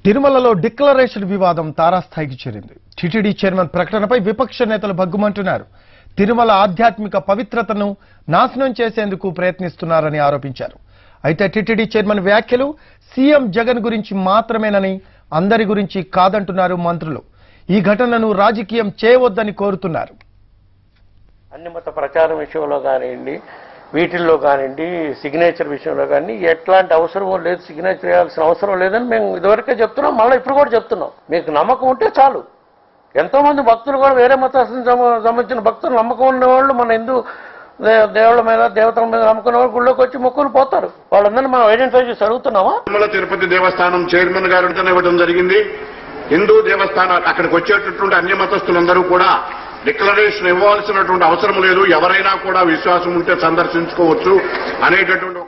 తిరుమలలో డిక్లరేషన్ వివాదం తారాస్థాయికి చేరింది టిటిడి చైర్మన్ ప్రకటనపై విపక్ష నేతలు భగ్గుమంటున్నారు తిరుమల ఆధ్యాత్మిక పవిత్రతను నాశనం చేసేందుకు ప్రయత్నిస్తున్నారని ఆరోపించారు అయితే టిటిడి చైర్మన్ వ్యాఖ్యలు సీఎం జగన్ గురించి మాత్రమేనని అందరి గురించి కాదంటున్నారు మంత్రులు ఈ ఘటనను రాజకీయం చేయవద్దని కోరుతున్నారు అన్ని మత ప్రచారం విషయంలో కానివ్వండి వీటిల్లో కానివ్వండి సిగ్నేచర్ విషయంలో కానీ ఎట్లాంటి అవసరం లేదు సిగ్నేచర్ చేయాల్సిన అవసరం లేదని మేము ఇదివరకే చెప్తున్నాం మళ్ళీ ఇప్పుడు కూడా చెప్తున్నాం మీకు నమ్మకం ఉంటే చాలు ఎంతో మంది భక్తులు కూడా వేరే మతానికి సంబ- సంబంధించిన భక్తులు నమ్మకం ఉన్న వాళ్ళు మన హిందూ దే- దేవుళ్ళ మీద దేవతల మీద నమ్మకం వాళ్ళు గుళ్ళోకి వచ్చి మొక్కులు పోతారు వాళ్ళందరినీ మనం ఐడెంటిఫై చేసి అడుగుతున్నామా తిరుమల తిరుపతి దేవస్థానం చైర్మన్ గారితో ఇవ్వడం జరిగింది హిందూ దేవస్థానం అక్కడికి వచ్చేటటువంటి అన్య మతస్థులందరూ కూడా డిక్లరేషన్ ఇవ్వాల్సినటువంటి అవసరం లేదు ఎవరైనా కూడా విశ్వాసం ఉంటే సందర్శించుకోవచ్చు అనేటటువంటి